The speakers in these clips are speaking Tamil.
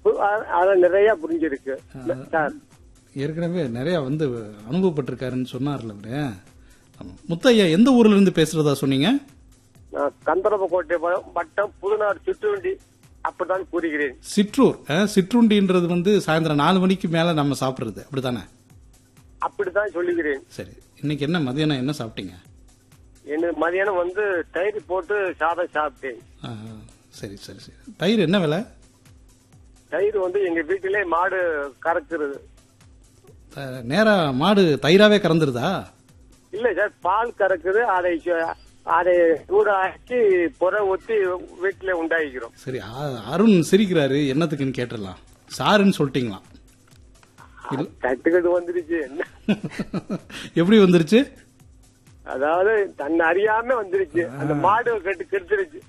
பு- அ- அது நிறைய புரிஞ்சிருக்கு சார் ஏற்கனவே நிறைய வந்து அனுபவப்பட்டிருக்காருன்னு சொன்னார்ல அவரு ஆமா. முத்தையா எந்த ஊர்ல இருந்து பேசுறதா சொன்னீங்க நான் கந்தரப்பக்கோட்டை வ- வட்டம் புதுநாடு சிற்றுண்டி அப்படித்தான் கூறுகிறேன் சிற்றூர் அஹ், சிற்றுண்டின்றது வந்து சாயந்தரம் நாலு மணிக்கு மேல நம்ம சாப்பிடுறது அப்படித்தானே அப்படித்தான் சொல்லுகிறேன் சரி இன்னைக்கு என்ன மதியானம் என்ன சாப்பிட்டீங்க என்ன மதியானம் வந்து தயிர் போட்டு சாதம் சாப்பிட்டேன் ஆ, சரி சரி சரி தயிர் என்ன விலை தயிர் வந்து எங்க வீட்டிலே மாடு கறக்குறது த- நேரா மாடு தயிராவே கறந்துருதா இல்ல சார் பால் கறக்குது அதை ச- அதை சூடாக்கி புற ஊத்தி வீட்டுல உண்டாக்கிக்கிறோம் சரி அ- அருண் சிரிக்கிறாரு என்னத்துக்குன்னு கேட்டுடலாம் சாருன்னு சொல்லிட்டீங்களா கட்டுக்கட்டு வந்துருச்சு என்ன எப்படி வந்துருச்சு அதாவது தன்னை அறியாம வந்துருச்சு அந்த மாடு கட்டு கெடுத்துருச்சு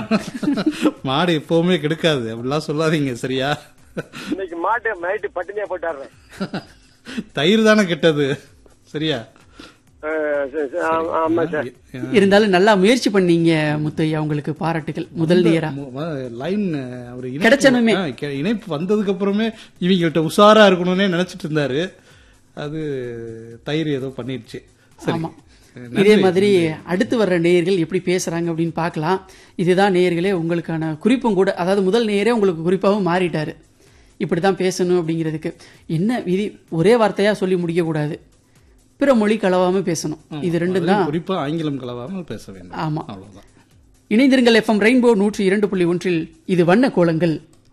மாடு எப்பவுமே கெடுக்காது அப்படிலாம் சொல்லாதீங்க சரியா இன்னைக்கு மாட்டை நைட்டு பட்டினியா போட்டாடுறேன் தயிர் தானே கெட்டது சரியா அஹ் சரி, சரி, ஆ- ஆமா சார் இருந்தாலும் நல்லா முயற்சி பண்ணீங்க முத்தையா உங்களுக்கு பாராட்டுகள் முதல் நேரா லைன் அவர் இணைப்பு- கிடைச்சனுமே. ஆ, கெ- இணைப்பு வந்ததுக்கு அப்புறமே இவங்கள்ட்ட உஷாரா இருக்கணும்னே நினைச்சிட்டு இருந்தாரு அது தயிர் ஏதோ பண்ணிடுச்சு சரி ஆமா இதே மாதிரி அடுத்து வர்ற நேயர்கள் எப்படி பேசுறாங்க அப்படின்னு பார்க்கலாம் இதுதான் நேயர்களே உங்களுக்கான குறிப்பும் கூட அதாவது முதல் நேயரே உங்களுக்கு குறிப்பாகவும் மாறிட்டாரு இப்படிதான் பேசணும் அப்படிங்கிறதுக்கு என்ன விதி ஒரே வார்த்தையா சொல்லி முடிக்க கூடாது பிற மொழி கலவாம பேசணும் இது ரெண்டும் தான் அதுலயும் குறிப்பா ஆங்கிலம் கலவாமல் பேச வேண்டும் ஆமா அவ்வளவுதான் இணைந்திருங்கள் எஃப்எம் ரெயின்போ நூற்றி இரண்டு புள்ளி ஒன்றில் இது வண்ண கோலங்கள்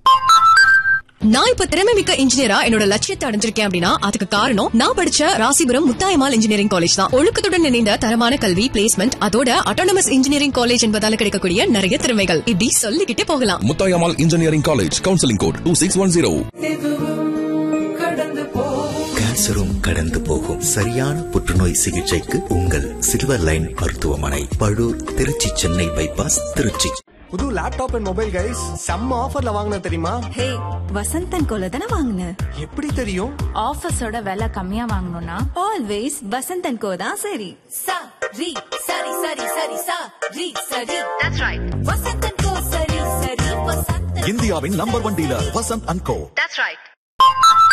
நான் இப்ப திறமை மிக்க இன்ஜினியரா என்னோட லட்சியத்தை அடைஞ்சிருக்கேன் அப்படின்னா அதுக்கு காரணம் நான் படிச்ச ராசிபுரம் முத்தாயமால் இன்ஜினியரிங் காலேஜ் தான் ஒழுக்கத்துடன் இணைந்த தரமான கல்வி பிளேஸ்மெண்ட் அதோட அட்டானமஸ் இன்ஜினியரிங் காலேஜ் என்பதால கிடைக்கக்கூடிய நிறைய திறமைகள் இப்படி சொல்லிக்கிட்டே போகலாம் Muthayammal engineering college counselling code two six one zero கேன்சரும் கடந்து போகும் சரியான புற்றுநோய் சிகிச்சைக்கு உங்கள் சில்வர் லைன் மருத்துவமனை பழூர் திருச்சி சென்னை பைபாஸ் திருச்சி புது லேப்டாப் அண்ட் மொபைல் கைஸ் செம்ம ஆஃபர்ல வாங்கின தெரியுமா ஹே வசந்தன் கோல தானே வாங்கின எப்படி தெரியும் ஆஃபர்ஸோட விலை கம்மியா வாங்கணும்னா ஆல்வேஸ் வசந்தன் கோ தான் சரி சா ரி சரி சரி சரி சா ரி சரி தட்ஸ் ரைட் வசந்தன் கோ சரி சரி வசந்தன் இந்தியாவின் number one dealer Vasanth and co that's right